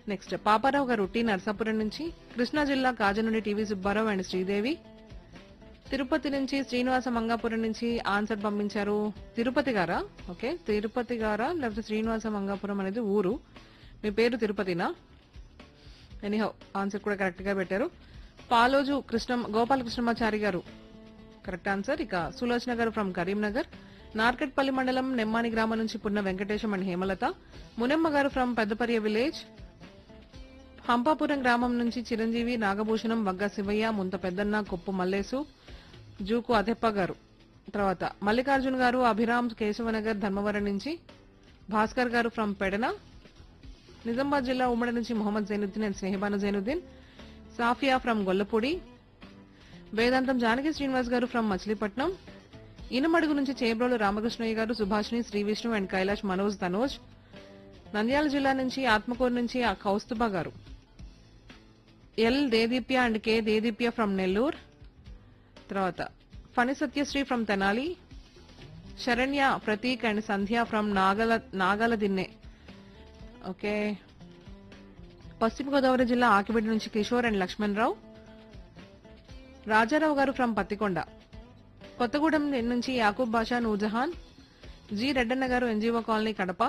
next Paparao గారు T Narsapuram నుంచి కృష్ణా జిల్లా కాజ నుండి టీవీ సుబ్బారావు అండ్ శ్రీదేవి తిరుపతి నుంచి శ్రీనివాస మంగాపురం నుంచి ఆన్సర్ పంపించారు తిరుపతి గారా ఓకే తిరుపతి గారా లేకపోతే శ్రీనివాస మంగాపురం అనేది ఊరు మీ పేరు తిరుపతినా ఎనీహౌ ఆన్సర్ కూడా కరెక్ట్ గా పెట్టారు పాలోజు కృష్ణ గోపాలకృష్ణమాచారి గారు కరెక్ట్ ఆన్సర్ ఇక సులోచన గారు ఫ్రమ్ కరీంనగర్ నార్కెట్పల్లి మండలం నెమ్మాని గ్రామం నుంచి పున్న వెంకటేశం అండ్ హేమలత మునెమ్మ గారు ఫ్రమ్ పెద్దపర్య విలేజ్ హంపాపురం గ్రామం నుంచి చిరంజీవి నాగభూషణం వగ్గ శివయ్య ముంత పెద్దన్న కొప్పు మల్లేసు జూకు అదెప్ప గారు తర్వాత మల్లికార్జున్ గారు అభిరామ్ కేశవనగర్ ధర్మవరం నుంచి భాస్కర్ గారు ఫ్రమ్ పెడన నిజామాబాద్ జిల్లా ఉమ్మడి నుంచి మొహమ్మద్ జైనుద్దీన్ అండ్ స్నేహబాను జైనుద్దీన్ సాఫియా ఫ్రమ్ గొల్లపూడి వేదాంతం జానకి శ్రీనివాస్ గారు ఫ్రమ్ మచిలీపట్నం ఇనమడుగు నుంచి చేబ్రోలు రామకృష్ణయ్య గారు సుభాష్ని శ్రీ విష్ణు అండ్ కైలాష్ మనోజ్ తనోజ్ నంద్యాల జిల్లా నుంచి ఆత్మకూరు నుంచి ఆ కౌస్తుభ గారు L Dedeepya and K Dedeepya from Nellore తర్వాత Phani Satyasri from Tenali Saranya Prateek and Sandhya from Nagala Nagala Dinne okay Paschima Godavari జిల్లా ఆకిబిడ్డ నుంచి కిషోర్ అండ్ లక్ష్మణ్ రావు రాజారావు గారు ఫ్రమ్ పత్తికొండ కొత్తగూడెం నుంచి యాకూబ్ బాషా నూజహాన్ జి రెడ్డన్న గారు ఎన్జీఓ కాలనీ కడప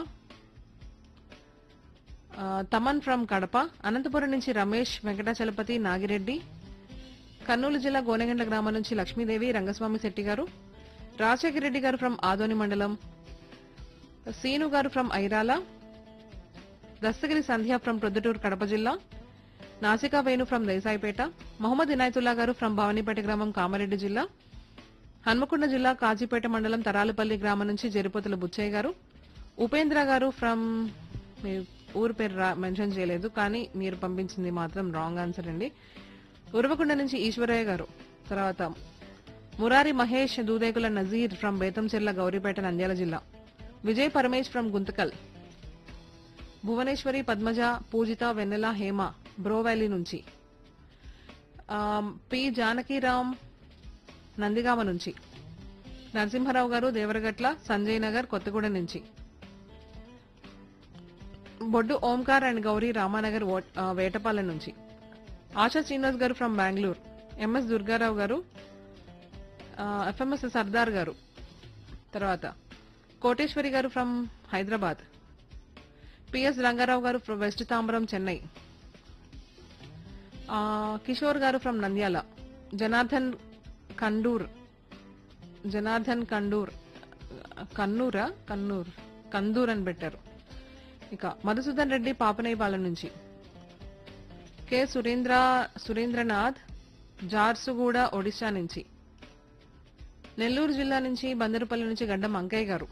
ఆ, తమన్ ఫ్రమ్ కడప అనంతపురం నుంచి రమేష్ వెంకటాచలపతి నాగిరెడ్డి కర్నూలు జిల్లా గోనెగండ్ల గ్రామం నుంచి లక్ష్మీదేవి రంగస్వామి శెట్టి గారు రాజశేఖర రెడ్డి గారు ఫ్రమ్ ఆదోని మండలం సీను గారు ఫ్రమ్ ఐరాల దస్తగిరి సంధ్య ఫ్రమ్ ప్రొద్దుటూరు కడప జిల్లా నాసికా వేణు ఫ్రమ్ దేశాయిపేట మొహమ్మద్ ఇనాయతుల్లా గారు ఫ్రమ్ భవానీపేట గ్రామం కామారెడ్డి జిల్లా హన్మకొండ జిల్లా కాజీపేట మండలం తరాలపల్లి గ్రామం నుంచి జరిపోతుల బుచ్చయ్య గారు ఉపేంద్ర గారు ఫ్రమ్ మీ ఊరు పేరు రా- మెన్షన్ చేయలేదు కానీ మీరు పంపించింది మాత్రం రాంగ్ ఆన్సర్ అండి ఉరవకొండ నుంచి ఈశ్వరయ్య గారు తర్వాత మురారి మహేష్ దూదేకుల నజీర్ ఫ్రమ్ బేతంచెర్ల గౌరీపేట నంద్యాల జిల్లా విజయ్ పరమేష్ ఫ్రమ్ గుంతకల్ భువనేశ్వరి పద్మజ పూజిత వెన్నెల హేమ బ్రోవ్యాలీ నుంచి ఆమ్, పి జానకీరామ్ నందిగామ నుంచి నరసింహారావు గారు దేవరగట్ల సంజయ్ నగర్ కొత్తగూడెం నుంచి బొడ్డు ఓంకార్ అండ్ గౌరీ రామానగర్ ఓ- ఆ, వేటపాలెం నుంచి ఆశా శ్రీనివాస్ గారు ఫ్రమ్ బెంగళూరు ఎంఎస్ దుర్గారావు గారు ఎఫ్ఎంఎస్ సర్దార్ గారు తర్వాత కోటేశ్వరి గారు ఫ్రమ్ హైదరాబాద్ పిఎస్ రంగారావు గారు ఫ్రమ్ వెస్ట్ తాంబరం చెన్నై ఆ, కిషోర్ గారు ఫ్రమ్ నంద్యాల జనార్దన్ కండూర్ జనార్దన్ కండూర్ కన్నూరా కన్నూర్ కందూర్ అని పెట్టారు ఇక మధుసూదన్ రెడ్డి పాపనేపాలెం నుంచి కె సురేంద్ర సురేంద్రనాథ్ జార్సుగూడ ఒడిశా నుంచి నెల్లూరు జిల్లా నుంచి బందరుపల్లి నుంచి గడ్డం అంకయ్య గారు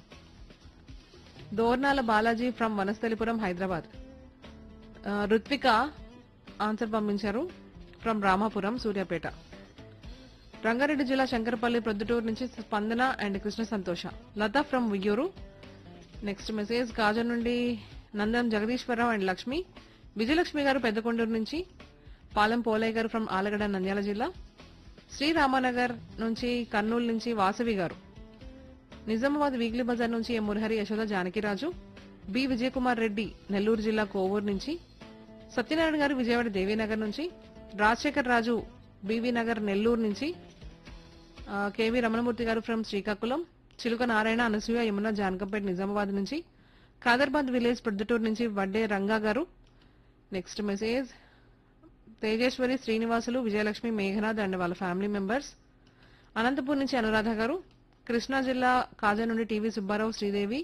దోర్నాల బాలాజీ ఫ్రమ్ వనస్థలిపురం హైదరాబాద్ ఆ, రుత్విక ఆన్సర్ పంపించారు ఫ్రమ్ రామాపురం సూర్యాపేట రంగారెడ్డి జిల్లా శంకరపల్లి ప్రొద్దుటూరు నుంచి Spandana and Krishna Santosha Latha from Uyyuru next message Kaja నుండి నందం జగదీశ్వరరావు అండ్ లక్ష్మి విజయలక్ష్మి గారు పెద్దకొండూరు నుంచి పాలెం పోలయ్య గారు ఫ్రమ్ ఆలగడ్డ నంద్యాల జిల్లా శ్రీరామనగర్ నుంచి కర్నూలు నుంచి వాసవి గారు నిజామాబాద్ వీక్లీ బజార్ నుంచి ఎం మురహరి యశోద జానకిరాజు బి విజయకుమార్ రెడ్డి నెల్లూరు జిల్లా కోవూరు నుంచి సత్యనారాయణ గారు విజయవాడ దేవీనగర్ నుంచి రాజశేఖర్ రాజు బీవీ నగర్ నెల్లూరు నుంచి ఆ, కేవీ రమణమూర్తి గారు ఫ్రమ్ శ్రీకాకుళం చిలుక నారాయణ అనసూయ యమున జానకంపేట నిజామాబాద్ నుంచి ఖాదర్బాద్ విలేజ్ ప్రొద్దుటూరు నుంచి వడ్డే రంగా గారు next message Tejeswari Srinivasulu Vijayalakshmi Meghanath and వాళ్ళ ఫ్యామిలీ మెంబర్స్ అనంతపూర్ నుంచి అనురాధ గారు కృష్ణా జిల్లా కాజా నుండి T V Subbarao Sridevi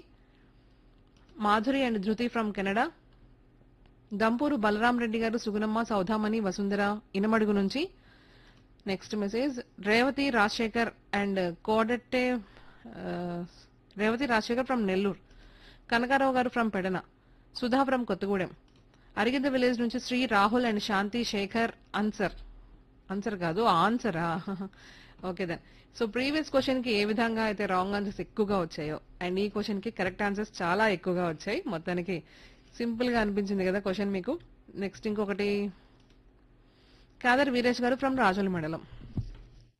Madhuri and Dhruthi from Canada Dampuru Balaram Reddy గారు సుగుణమ్మ సౌధామణి వసుంధర ఇనమడుగు నుంచి next message Revathi Rajasekhar and కోడట్టే ఆ, రేవతి రాజశేఖర్ ఫ్రమ్ నెల్లూరు కనకారావు గారు from Pedana Sudha from Kothagudem Arigidda village నుంచి Sri Rahul and Shanthi Sekhar answer answer కాదు ఆన్సరా okay then so previous question కి ఏ విధంగా అయితే రాంగ్ ఆన్సర్స్ ఎక్కువగా వచ్చాయో అండ్ ఈ క్వశ్చన్ కి కరెక్ట్ ఆన్సర్స్ చాలా ఎక్కువగా వచ్చాయి మొత్తానికి సింపుల్ గా అనిపించింది కదా క్వశ్చన్ మీకు నెక్స్ట్ ఇంకొకటి కాదర్ వీరేష్ గారు ఫ్రమ్ రాజోల మండలం